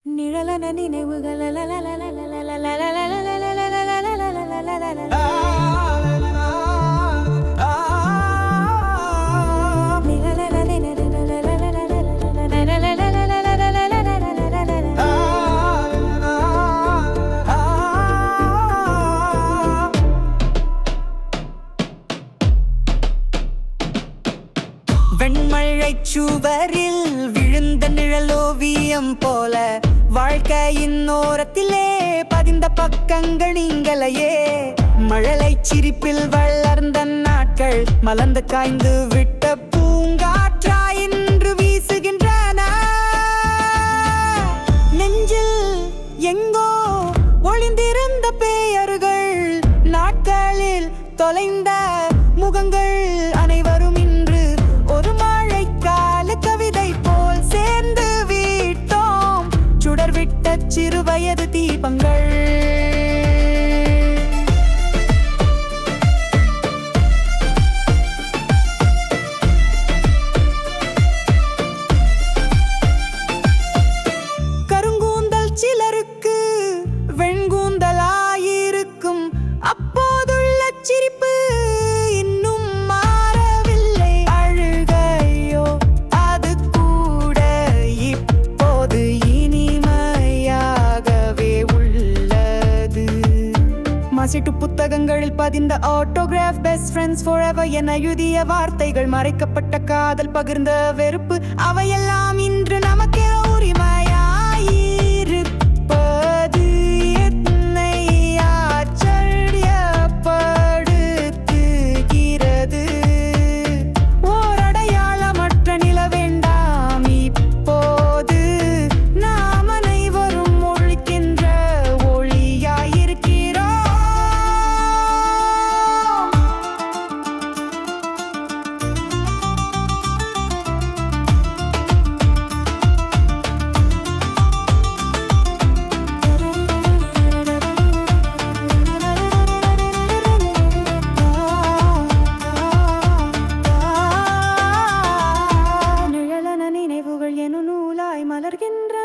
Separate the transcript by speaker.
Speaker 1: நிழலன நினைவுகள்
Speaker 2: வெண்மழைச் சுவரில் விழுந்த நிழலோவியம் போல வாழ்க்கையின் ஓரத்திலே பதிந்த பக்கங்கள் நீங்களையே மழலை சிரிப்பில் வளர்ந்த நாட்கள் மலர்ந்து காய்ந்து விட்ட பூங்காற்றா இன்று வீசுகின்றன நெஞ்சில் எங்கோ ஒளிந்திருந்த பெயர்கள் நாட்களில் தொலைந்த முகங்கள் அனைவரும் இன்று ஒரு மழைக்கால கவிதை போல் சேர்ந்து விட்டோம் சுடர்விட்ட சிறுவயது தீபங்கள் கருங்கூந்தல் சிலருக்கு வெண்கூந்தலாயிருக்கும் அப்போதுள்ள சிரிப்பு இன்னும் மாறவில்லை அழுகையோ அது கூட இப்போது இனிமையாகவே உள்ளது மசிட்டு புத்தகங்களில் பதிந்த ஆட்டோகிராஃப் பெஸ்ட் ஃப்ரெண்ட்ஸ் forever என எழுதிய வார்த்தைகள் மறைக்கப்பட்ட காதல் பகிர்ந்த வெறுப்பு அவையெல்லாம் இன்று நமக்கே உரிமையாயிருப்பது என்னை ஆச்சரியப்படுத்துகிறது ஓரடையாளமற்ற நில வேண்டாம் இப்போது நாம் அனைவரும் ஒழிக்கின்ற ஒளியாயிருக்கிறோம் நிழலன நினைவுகள் எனும் நூலாய் மலர்கின்ற